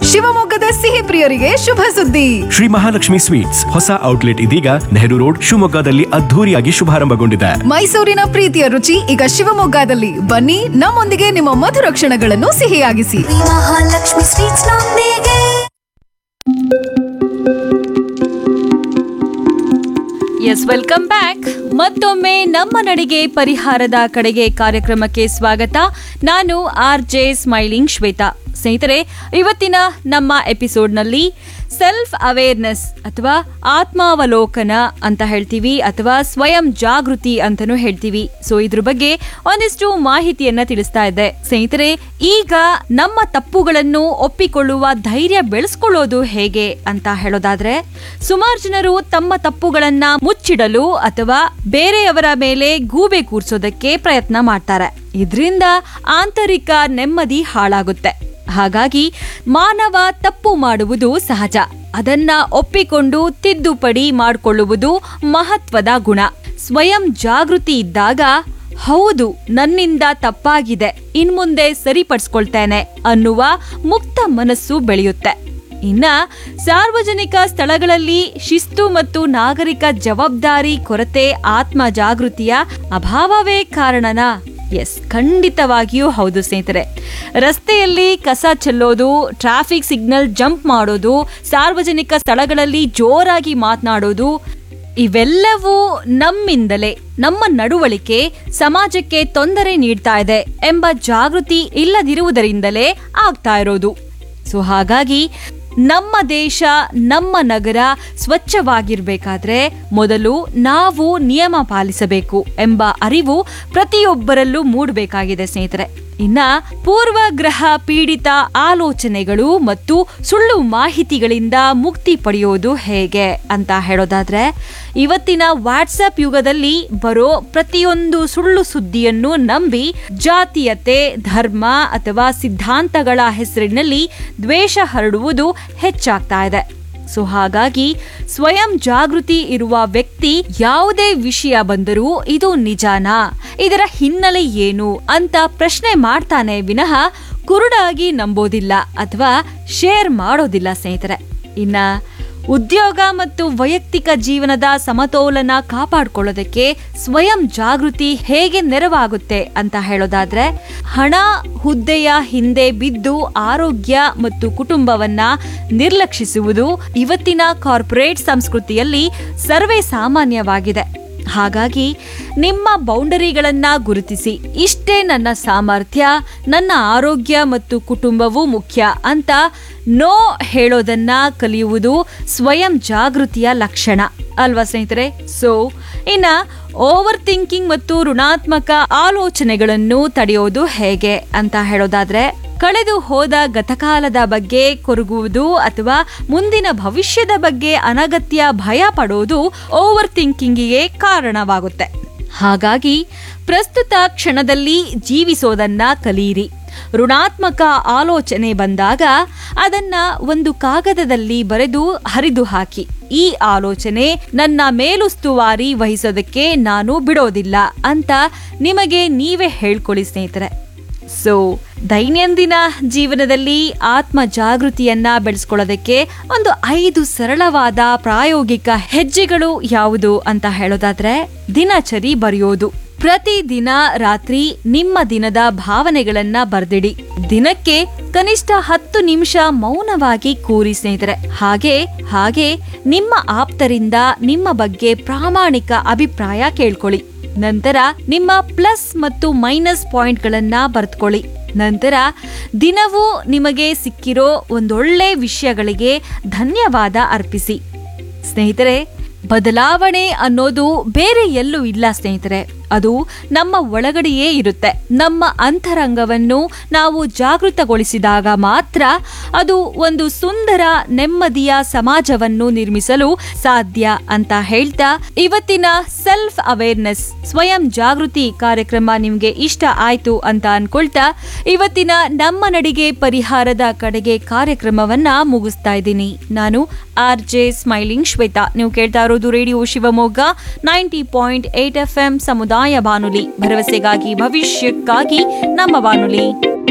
ಶಿವಮೊಗ್ಗದ ಸಿಹಿ ಪ್ರಿಯರಿಗೆ ಶುಭ ಸುದ್ದಿ ಶ್ರೀ ಮಹಾಲಕ್ಷ್ಮಿ ಸ್ವೀಟ್ಸ್ ಹೊಸ ಔಟ್ಲೆಟ್ ಇದೀಗ ನೆಹರು ರೋಡ್ ಶಿವಮೊಗ್ಗದಲ್ಲಿ ಅದ್ಧೂರಿಯಾಗಿ ಶುಭಾರಂಭಗೊಂಡಿದೆ ಮೈಸೂರಿನ ಪ್ರೀತಿಯ ರುಚಿ ಈಗ ಶಿವಮೊಗ್ಗದಲ್ಲಿ ಬನ್ನಿ ನಮ್ಮೊಂದಿಗೆ ನಿಮ್ಮ ಮಧುರ ಕ್ಷಣಗಳನ್ನು ಸಿಹಿಯಾಗಿಸಿ ಮಹಾಲಕ್ಷ್ಮಿ ಸ್ವೀಟ್ಸ್ ನೊಂದಿಗೆ ಎಸ್ ವೆಲ್ಕಮ್ ಬ್ಯಾಕ್ ಮತ್ತೊಮ್ಮೆ ನಮ್ಮ ನಡಿಗೆ ಪರಿಹಾರದ ಕಡೆಗೆ ಕಾರ್ಯಕ್ರಮಕ್ಕೆ ಸ್ವಾಗತ ನಾನು ಆರ್ ಜೆ ಸ್ಮೈಲಿಂಗ್ ಶ್ವೇತಾ ಸ್ನೇಹಿತರೆ ಇವತ್ತಿನ ನಮ್ಮ ಎಪಿಸೋಡ್ನಲ್ಲಿ ಸೆಲ್ಫ್ ಅವೇರ್ನೆಸ್ ಅಥವಾ ಆತ್ಮಾವಲೋಕನ ಅಂತ ಹೇಳ್ತೀವಿ ಅಥವಾ ಸ್ವಯಂ ಜಾಗೃತಿ ಅಂತಲೂ ಹೇಳ್ತೀವಿ ಸೊ ಇದ್ರ ಬಗ್ಗೆ ಒಂದಿಷ್ಟು ಮಾಹಿತಿಯನ್ನ ತಿಳಿಸ್ತಾ ಇದ್ದೆ ಸ್ನೇಹಿತರೆ ಈಗ ನಮ್ಮ ತಪ್ಪುಗಳನ್ನು ಒಪ್ಪಿಕೊಳ್ಳುವ ಧೈರ್ಯ ಬೆಳೆಸ್ಕೊಳ್ಳೋದು ಹೇಗೆ ಅಂತ ಹೇಳೋದಾದ್ರೆ ಸುಮಾರು ಜನರು ತಮ್ಮ ತಪ್ಪುಗಳನ್ನ ಮುಚ್ಚಿಡಲು ಅಥವಾ ಬೇರೆಯವರ ಮೇಲೆ ಗೂಬೆ ಕೂರ್ಸೋದಕ್ಕೆ ಪ್ರಯತ್ನ ಮಾಡ್ತಾರೆ ಇದರಿಂದ ಆಂತರಿಕ ನೆಮ್ಮದಿ ಹಾಳಾಗುತ್ತೆ ಹಾಗಾಗಿ ಮಾನವ ತಪ್ಪು ಮಾಡುವುದು ಸಹಜ ಅದನ್ನ ಒಪ್ಪಿಕೊಂಡು ತಿದ್ದುಪಡಿ ಮಾಡಿಕೊಳ್ಳುವುದು ಮಹತ್ವದ ಗುಣ ಸ್ವಯಂ ಜಾಗೃತಿ ಇದ್ದಾಗ ಹೌದು ನನ್ನಿಂದ ತಪ್ಪಾಗಿದೆ ಇನ್ಮುಂದೆ ಸರಿಪಡಿಸ್ಕೊಳ್ತೇನೆ ಅನ್ನುವ ಮುಕ್ತ ಮನಸ್ಸು ಬೆಳೆಯುತ್ತೆ ಇನ್ನ ಸಾರ್ವಜನಿಕ ಸ್ಥಳಗಳಲ್ಲಿ ಶಿಸ್ತು ಮತ್ತು ನಾಗರಿಕ ಜವಾಬ್ದಾರಿ ಕೊರತೆ ಆತ್ಮ ಜಾಗೃತಿಯ ಅಭಾವವೇ ಕಾರಣನಾ ಎಸ್ ಖಂಡಿತವಾಗಿಯೂ ಹೌದು ಸ್ನೇಹಿತರೆ ರಸ್ತೆಯಲ್ಲಿ ಕಸ ಚೆಲ್ಲೋದು ಟ್ರಾಫಿಕ್ ಸಿಗ್ನಲ್ ಜಂಪ್ ಮಾಡೋದು ಸಾರ್ವಜನಿಕ ಸ್ಥಳಗಳಲ್ಲಿ ಜೋರಾಗಿ ಮಾತನಾಡೋದು ಇವೆಲ್ಲವೂ ನಮ್ಮಿಂದಲೇ ನಮ್ಮ ನಡವಳಿಕೆ ಸಮಾಜಕ್ಕೆ ತೊಂದರೆ ನೀಡ್ತಾ ಇದೆ ಎಂಬ ಜಾಗೃತಿ ಇಲ್ಲದಿರುವುದರಿಂದಲೇ ಆಗ್ತಾ ಇರೋದು ಸೊ ಹಾಗಾಗಿ ನಮ್ಮ ದೇಶ ನಮ್ಮ ನಗರ ಸ್ವಚ್ಛವಾಗಿರ್ಬೇಕಾದ್ರೆ ಮೊದಲು ನಾವು ನಿಯಮ ಪಾಲಿಸಬೇಕು ಎಂಬ ಅರಿವು ಪ್ರತಿಯೊಬ್ಬರಲ್ಲೂ ಮೂಡಬೇಕಾಗಿದೆ ಸ್ನೇಹಿತರೆ ಇನ್ನ ಪೂರ್ವಗ್ರಹ ಪೀಡಿತ ಆಲೋಚನೆಗಳು ಮತ್ತು ಸುಳ್ಳು ಮಾಹಿತಿಗಳಿಂದ ಮುಕ್ತಿ ಪಡೆಯೋದು ಹೇಗೆ ಅಂತ ಹೇಳೋದಾದ್ರೆ ಇವತ್ತಿನ ವಾಟ್ಸಪ್ ಯುಗದಲ್ಲಿ ಬರೋ ಪ್ರತಿಯೊಂದು ಸುಳ್ಳು ಸುದ್ದಿಯನ್ನು ನಂಬಿ ಜಾತೀಯತೆ ಧರ್ಮ ಅಥವಾ ಸಿದ್ಧಾಂತಗಳ ಹೆಸರಿನಲ್ಲಿ ದ್ವೇಷ ಹರಡುವುದು ಹೆಚ್ಚಾಗ್ತಾ ಇದೆ ಸೊ ಹಾಗಾಗಿ ಸ್ವಯಂ ಜಾಗೃತಿ ಇರುವ ವ್ಯಕ್ತಿ ಯಾವುದೇ ವಿಷಯ ಬಂದರೂ ಇದು ನಿಜಾನಾ ಇದರ ಹಿನ್ನೆಲೆ ಏನು ಅಂತ ಪ್ರಶ್ನೆ ಮಾಡ್ತಾನೆ ವಿನಃ ಕುರುಡಾಗಿ ನಂಬೋದಿಲ್ಲ ಅಥವಾ ಶೇರ್ ಮಾಡೋದಿಲ್ಲ ಸ್ನೇಹಿತರೆ ಇನ್ನ ಉದ್ಯೋಗ ಮತ್ತು ವೈಯಕ್ತಿಕ ಜೀವನದ ಸಮತೋಲನ ಕಾಪಾಡ್ಕೊಳ್ಳೋದಕ್ಕೆ ಸ್ವಯಂ ಜಾಗೃತಿ ಹೇಗೆ ನೆರವಾಗುತ್ತೆ ಅಂತ ಹೇಳೋದಾದ್ರೆ ಹಣ ಹುದ್ದೆಯ ಹಿಂದೆ ಬಿದ್ದು ಆರೋಗ್ಯ ಮತ್ತು ಕುಟುಂಬವನ್ನ ನಿರ್ಲಕ್ಷಿಸುವುದು ಇವತ್ತಿನ ಕಾರ್ಪೊರೇಟ್ ಸಂಸ್ಕೃತಿಯಲ್ಲಿ ಸರ್ವೇ ಸಾಮಾನ್ಯವಾಗಿದೆ ಹಾಗಾಗಿ ನಿಮ್ಮ ಬೌಂಡರಿಗಳನ್ನ ಗುರುತಿಸಿ ಇಷ್ಟೇ ನನ್ನ ಸಾಮರ್ಥ್ಯ ನನ್ನ ಆರೋಗ್ಯ ಮತ್ತು ಕುಟುಂಬವೂ ಮುಖ್ಯ ಅಂತ ನೋ ಹೇಳೋದನ್ನ ಕಲಿಯುವುದು ಸ್ವಯಂ ಜಾಗೃತಿಯ ಲಕ್ಷಣ ಅಲ್ವಾ ಸ್ನೇಹಿತರೆ ಸೊ ಇನ್ನ ಓವರ್ ಥಿಂಕಿಂಗ್ ಮತ್ತು ಋಣಾತ್ಮಕ ಆಲೋಚನೆಗಳನ್ನು ತಡೆಯೋದು ಹೇಗೆ ಅಂತ ಹೇಳೋದಾದ್ರೆ ಕಳೆದು ಹೋದ ಗತಕಾಲದ ಬಗ್ಗೆ ಕೊರಗುವುದು ಅಥವಾ ಮುಂದಿನ ಭವಿಷ್ಯದ ಬಗ್ಗೆ ಅನಗತ್ಯ ಭಯ ಪಡೋದು ಓವರ್ ಥಿಂಕಿಂಗಿಗೆ ಕಾರಣವಾಗುತ್ತೆ ಹಾಗಾಗಿ ಪ್ರಸ್ತುತ ಕ್ಷಣದಲ್ಲಿ ಜೀವಿಸೋದನ್ನ ಕಲಿಯಿರಿ ಋಣಾತ್ಮಕ ಆಲೋಚನೆ ಬಂದಾಗ ಅದನ್ನ ಒಂದು ಕಾಗದದಲ್ಲಿ ಬರೆದು ಹರಿದು ಹಾಕಿ ಈ ಆಲೋಚನೆ ನನ್ನ ಮೇಲುಸ್ತುವಾರಿ ವಹಿಸೋದಕ್ಕೆ ನಾನು ಬಿಡೋದಿಲ್ಲ ಅಂತ ನಿಮಗೆ ನೀವೇ ಹೇಳ್ಕೊಳ್ಳಿ ಸ್ನೇಹಿತರೆ ಸೊ ದೈನಂದಿನ ಜೀವನದಲ್ಲಿ ಆತ್ಮ ಜಾಗೃತಿಯನ್ನ ಬೆಳೆಸ್ಕೊಳ್ಳೋದಕ್ಕೆ ಒಂದು ಐದು ಸರಳವಾದ ಪ್ರಾಯೋಗಿಕ ಹೆಜ್ಜೆಗಳು ಯಾವುದು ಅಂತ ಹೇಳೋದಾದ್ರೆ ದಿನಚರಿ ಬರೆಯೋದು ಪ್ರತಿದಿನ ರಾತ್ರಿ ನಿಮ್ಮ ದಿನದ ಭಾವನೆಗಳನ್ನ ಬರ್ದಿಡಿ ದಿನಕ್ಕೆ ಕನಿಷ್ಠ ಹತ್ತು ನಿಮಿಷ ಮೌನವಾಗಿ ಕೂರಿ ಸ್ನೇಹಿತರೆ ಹಾಗೆ ಹಾಗೆ ನಿಮ್ಮ ಆಪ್ತರಿಂದ ನಿಮ್ಮ ಬಗ್ಗೆ ಪ್ರಾಮಾಣಿಕ ಅಭಿಪ್ರಾಯ ಕೇಳ್ಕೊಳ್ಳಿ ನಂತರ ನಿಮ್ಮ ಪ್ಲಸ್ ಮತ್ತು ಮೈನಸ್ ಪಾಯಿಂಟ್ಗಳನ್ನ ಬರೆದುಕೊಳ್ಳಿ ನಂತರ ದಿನವೂ ನಿಮಗೆ ಸಿಕ್ಕಿರೋ ಒಂದೊಳ್ಳೆ ವಿಷಯಗಳಿಗೆ ಧನ್ಯವಾದ ಅರ್ಪಿಸಿ ಸ್ನೇಹಿತರೆ ಬದಲಾವಣೆ ಅನ್ನೋದು ಬೇರೆ ಎಲ್ಲೂ ಇಲ್ಲ ಸ್ನೇಹಿತರೆ ಅದು ನಮ್ಮ ಒಳಗಡೆಯೇ ಇರುತ್ತೆ ನಮ್ಮ ಅಂತರಂಗವನ್ನು ನಾವು ಜಾಗೃತಗೊಳಿಸಿದಾಗ ಮಾತ್ರ ಅದು ಒಂದು ಸುಂದರ ನೆಮ್ಮದಿಯ ಸಮಾಜವನ್ನು ನಿರ್ಮಿಸಲು ಸಾಧ್ಯ ಅಂತ ಹೇಳ್ತಾ ಇವತ್ತಿನ ಸೆಲ್ಫ್ ಅವೇರ್ನೆಸ್ ಸ್ವಯಂ ಜಾಗೃತಿ ಕಾರ್ಯಕ್ರಮ ನಿಮ್ಗೆ ಇಷ್ಟ ಆಯ್ತು ಅಂತ ಅನ್ಕೊಳ್ತಾ ಇವತ್ತಿನ ನಮ್ಮ ನಡಿಗೆ ಪರಿಹಾರದ ಕಡೆಗೆ ಕಾರ್ಯಕ್ರಮವನ್ನ ಮುಗಿಸ್ತಾ ಇದ್ದೀನಿ ನಾನು ಆರ್ ಜೆ ಸ್ಮೈಲಿಂಗ್ ಶ್ವೇತಾ ನೀವು ಕೇಳ್ತಾ ಇರೋದು radio Shivamogga ninety point eight F M ಸಮುದಾಯ ಬಾನುಲಿ ಭರವಸೆಗಾಗಿ ಭವಿಷ್ಯಕ್ಕಾಗಿ ನಮ್ಮ ಬಾನುಲಿ